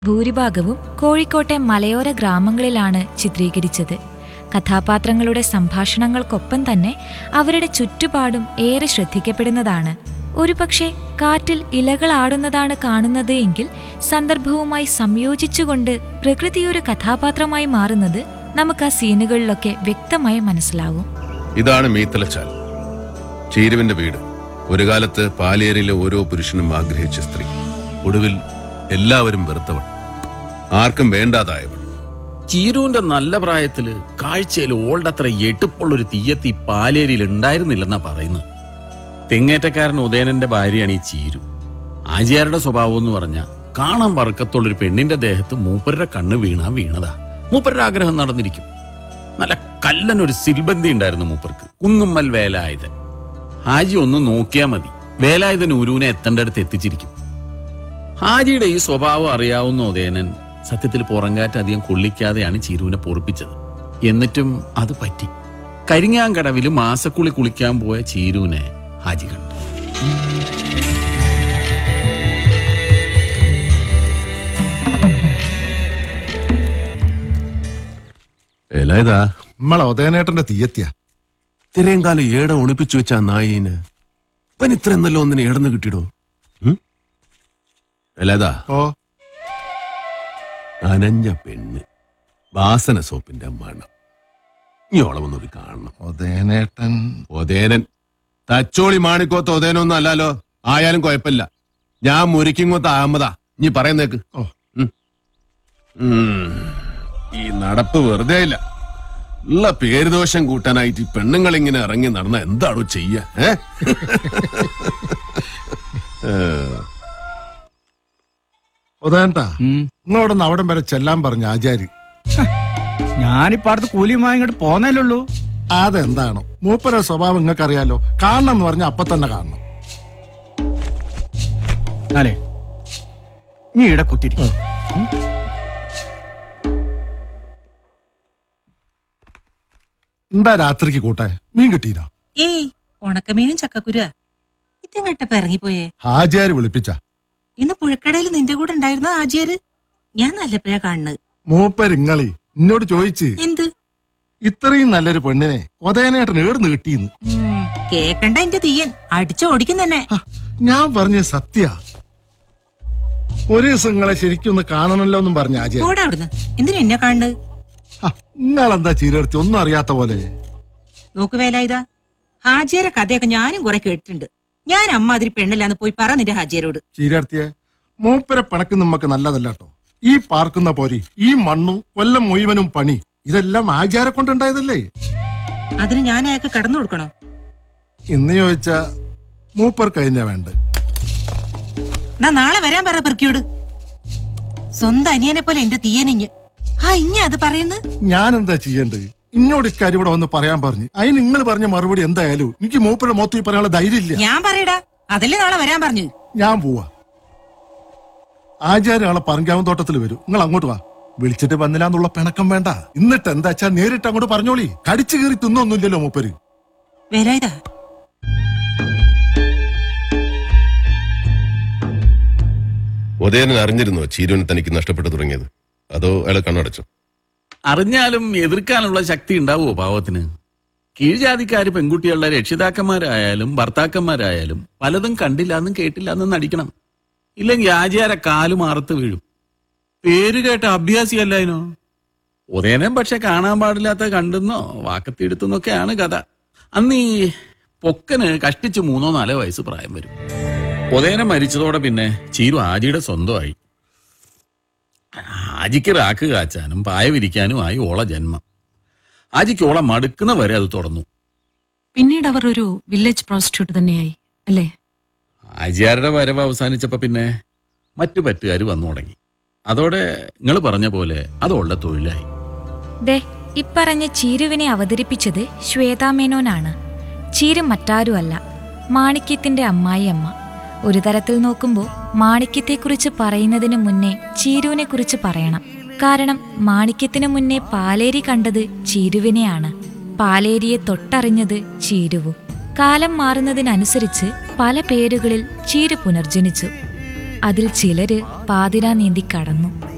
ഭൂരിഭാഗവും കോഴിക്കോട്ടെ മലയോര ഗ്രാമങ്ങളിലാണ് ചിത്രീകരിച്ചത് കഥാപാത്രങ്ങളുടെ സംഭാഷണങ്ങൾക്കൊപ്പം തന്നെ അവരുടെ ചുറ്റുപാടും ഏറെ ശ്രദ്ധിക്കപ്പെടുന്നതാണ് ഒരുപക്ഷെ കാറ്റിൽ ഇലകളാടുന്നതാണ് കാണുന്നത് എങ്കിൽ സന്ദർഭവുമായി സംയോജിച്ചുകൊണ്ട് പ്രകൃതിയൊരു കഥാപാത്രമായി മാറുന്നത് നമുക്ക് ആ സീനുകളിലൊക്കെ വ്യക്തമായി മനസ്സിലാവും ഇതാണ് മീത്തലച്ചാൽ ചീരുവിന്റെ വീട് ഒരു കാലത്ത് പാലേരിയിലെ ഓരോ പുരുഷനും ആഗ്രഹിച്ച സ്ത്രീ ഒടുവിൽ എല്ലാവരും വെറുത്തവൾ ആർക്കും വേണ്ടാതായവൾ ചീരുവിന്റെ നല്ല പ്രായത്തില് കാഴ്ചയിൽ ഓൾഡത്ര എട്ടുപ്പുള്ളൊരു തീയത്തി പാലേരിയിൽ ഉണ്ടായിരുന്നില്ലെന്നാ പറയുന്നത് തെങ്ങേറ്റക്കാരൻ ഉദയനന്റെ ഭാര്യയാണ് ഈ ചീരു ആചാരുടെ സ്വഭാവം എന്ന് പറഞ്ഞ കാണാൻ വറുക്കത്തുള്ളൊരു പെണ്ണിന്റെ ദേഹത്ത് മൂപ്പരുടെ കണ്ണ് വീണാ വീണതാ മൂപ്പരുടെ ആഗ്രഹം നടന്നിരിക്കും നല്ല കല്ലനൊരു സിൽബന്തി ഉണ്ടായിരുന്നു മൂപ്പർക്ക് കുന്നുമ്മൽ വേലായുധൻ ഹാജി ഒന്ന് നോക്കിയാ മതി വേലായുധൻ ഉരുവിനെ എത്തേണ്ടടുത്ത് എത്തിച്ചിരിക്കും ഹാജിയുടെ ഈ സ്വഭാവം അറിയാവുന്ന ഉദയനൻ സത്യത്തിൽ പുറങ്കാറ്റ് അധികം കൊള്ളിക്കാതെയാണ് ചീരുവിനെ പൊറപ്പിച്ചത് എന്നിട്ടും അത് പറ്റി കരിങ്ങാങ്കടവിൽ മാസക്കുളി കുളിക്കാൻ പോയ ചീരുവിനെ ഹാജി കണ്ടു ഏലായതാ നമ്മളെ ഉദയനേട്ടന്റെ തീയത്തിയ ഇത്രയും കാലം ഏട ഒളിപ്പിച്ചു വെച്ച ആ നായിന് ഇവൻ ഇത്ര എന്നല്ലോ ഒന്നിനെ ഏടന്ന് കിട്ടിയിടോ ഏലായതാ ഓ നനഞ്ഞ പെണ്ണ് വാസന സോപ്പിന്റെ മണം ഇഞ്ഞോളെ വന്നൊരു കാണണം ഉദയനേട്ടൻ ഒതേനൻ തച്ചോളി മാണിക്കോത്ത് ഒതേനൊന്നും അല്ലല്ലോ ആയാലും കുഴപ്പമില്ല ഞാൻ മുരിക്കിങ്ങോത്ത് അഹമ്മദാ നീ പറയുന്നേക്ക് ഓ. ഉം. ഉം. ഈ നടപ്പ് വെറുതെ ഇല്ല ഉള്ള പേരുദോഷം കൂട്ടാനായിട്ട് ഈ പെണ്ണുങ്ങൾ ഇങ്ങനെ ഇറങ്ങി നടന്ന എന്താണോ ചെയ്യ ഏ ഉദയനട്ടാ നിങ്ങളോടൊന്ന് അവിടം വരെ ചെല്ലാൻ പറഞ്ഞു ആചാരി ഞാനിപ്പോ അടുത്ത് കൂലിയുമായി ഇങ്ങോട്ട് പോന്നല്ലുള്ളൂ അതെന്താണോ മൂപ്പര സ്വഭാവം നിങ്ങൾക്കറിയാലോ കാണണം എന്ന് പറഞ്ഞാൽ അപ്പൊ തന്നെ കാണണം എന്നാലേ നീ ഇവിടെ കുത്തിരി എന്താ രാത്രിക്ക് കൂട്ടെ മീൻ കിട്ടീനോ ഏയ് ഉണക്കമീനും ചക്കക്കുരുവാ ഇതെങ്ങട്ടപ്പ ഇറങ്ങിപ്പോയേ ഹാജിയാര് വിളിപ്പിച്ച ഇന്ന് പുഴക്കടയിൽ നിന്റെ കൂടെ ഉണ്ടായിരുന്ന ആജിയര് ഞാൻ നല്ലപ്പോഴാ കാണുന്നത് മൂപ്പരിങ്ങളി എന്നോട് ചോദിച്ച് എന്ത് ഇത്രയും നല്ലൊരു പെണ്ണിനെ ഉദയനേട്ടൻ ഏർന്ന് കിട്ടിയെന്ന് ഉം, കേക്കണ്ട എന്റെ തീയൻ അടിച്ചു ഓടിക്കും തന്നെ ഹ, ഞാൻ പറഞ്ഞ സത്യ ഒരു ദിവസം നിങ്ങളെ ശരിക്കും ഒന്ന് കാണണമല്ലോ എന്നും പറഞ്ഞ ആചാര്യ കൂടെ അവിടുന്ന് എന്തിനാ എന്നെ കാണുന്നത് നിങ്ങളെന്താ ചീരടുത്ത് ഒന്നും അറിയാത്ത പോലെ നോക്ക് വേലായുധ ഹാജിയരെ കഥയൊക്കെ ഞാനും കുറെ കേട്ടിട്ടുണ്ട് ഞാൻ അമ്മാതിരി പെണ്ണല്ലാന്ന് പോയി പറ നിന്റെ ഹാജിയരോട് ചീരടുത്തിയെ മൂപ്പരെ പിണക്ക് നമ്മക്ക് നല്ലതല്ല കേട്ടോ ഈ പാർക്കുന്ന പോരി ഈ മണ്ണും കൊല്ലം മുഴുവനും പണി ഇതെല്ലാം ആചാരെ കൊണ്ടുണ്ടായതല്ലേ അതിന് ഞാൻ അയാൾക്ക് കടന്നു കൊടുക്കണോ ഇന്ന് ചോദിച്ച മൂപ്പർ കഴിഞ്ഞ വേണ്ട എന്നാ നാളെ വരാൻ പറ പെറുക്കിയോട് സ്വന്തം അനിയനെ പോലെ എന്റെ തീയനിഞ്ഞ് ആ ഇഞ്ഞ അത് പറയുന്നത് ഞാൻ എന്താ ചെയ്യേണ്ടത് ഇന്നോട് ഇക്കാര്യം ഇവിടെ വന്ന് പറയാൻ പറഞ്ഞു അതിന് നിങ്ങൾ പറഞ്ഞ മറുപടി എന്തായാലും എനിക്ക് മൂപ്പരുടെ മൊത്തം ഈ പറയാനുള്ള ധൈര്യമില്ല ഞാൻ പറയടാ അതല്ലേ നാളെ വരാൻ പറഞ്ഞു ഞാൻ പോവാ ആചാര്യ ആളെ പറങ്കാവൻ തോട്ടത്തിൽ വരും നിങ്ങൾ അങ്ങോട്ട് വാ വിളിച്ചിട്ട് വന്നില്ലാന്നുള്ള പിണക്കം വേണ്ട എന്നിട്ട് എന്താ വെച്ചാ നേരിട്ട് അങ്ങോട്ട് പറഞ്ഞോളി കടിച്ചു കീറി തിന്നൊന്നുമില്ലല്ലോ മൂപ്പര് വേലായുധ ഉദയനൻ അറിഞ്ഞിരുന്നോ ചീരുവിനെ തനിക്ക് നഷ്ടപ്പെട്ടു തുടങ്ങിയത് അതോ അയാൾ കണ്ണടച്ചു അറിഞ്ഞാലും എതിർക്കാനുള്ള ശക്തി ഉണ്ടാവുമോ പാവത്തിന് കീഴ്ജാതിക്കാര് പെൺകുട്ടികളുടെ രക്ഷിതാക്കന്മാരായാലും ഭർത്താക്കന്മാരായാലും പലതും കണ്ടില്ലാന്നും കേട്ടില്ലാന്നും നടിക്കണം ഇല്ലെങ്കിൽ ആചാര കാല് മാറത്ത് വീഴും പേര് കേട്ട അഭ്യാസിയല്ലായിനോ ഉദയനം പക്ഷെ കാണാൻ പാടില്ലാത്ത കണ്ടെന്നോ വാക്കത്തിയെടുത്തെന്നൊക്കെയാണ് കഥ അന്ന് ഈ പൊക്കന് കഷ്ടിച്ച് മൂന്നോ നാലോ വയസ്സ് പ്രായം വരും ഉദയനം മരിച്ചതോടെ പിന്നെ ചീരു ആജിയുടെ സ്വന്തമായി ആജിക്ക് റാക്ക് കാച്ചാനും പായ വിരിക്കാനുമായി ഓള ജന്മം ആജിക്ക് ഓളെ മടുക്കുന്ന വരെ അത് തുറന്നു പിന്നീട് അവർ ഒരു വില്ലേജ് പ്രോസ്റ്റിറ്റ്യൂട്ട് തന്നെയായി അല്ലേ ആചാരുടെ വരവ് അവസാനിച്ചപ്പോ പിന്നെ മറ്റു പറ്റുകാർ വന്നു തുടങ്ങി അതോടെ നിങ്ങൾ പറഞ്ഞ പോലെ അത് ഓളുടെ തൊഴിലായി ദേ ഇപ്പറഞ്ഞ ചീരുവിനെ അവതരിപ്പിച്ചത് ശ്വേതാമേനോനാണ് ചീരു മറ്റാരുമല്ല മാണിക്യത്തിന്റെ അമ്മായിയമ്മ ഒരു തരത്തിൽ നോക്കുമ്പോൾ മാണിക്യത്തെക്കുറിച്ച് പറയുന്നതിന് മുന്നേ ചീരുവിനെ കുറിച്ച് പറയണം കാരണം മാണിക്യത്തിനു മുന്നേ പാലേരി കണ്ടത് ചീരുവിനെയാണ് പാലേരിയെ തൊട്ടറിഞ്ഞത് ചീരുവും കാലം മാറുന്നതിനനുസരിച്ച് പല പേരുകളിൽ ചീരു പുനർജനിച്ചു അതിൽ ചിലര് പാതിരാ നീന്തി കടന്നു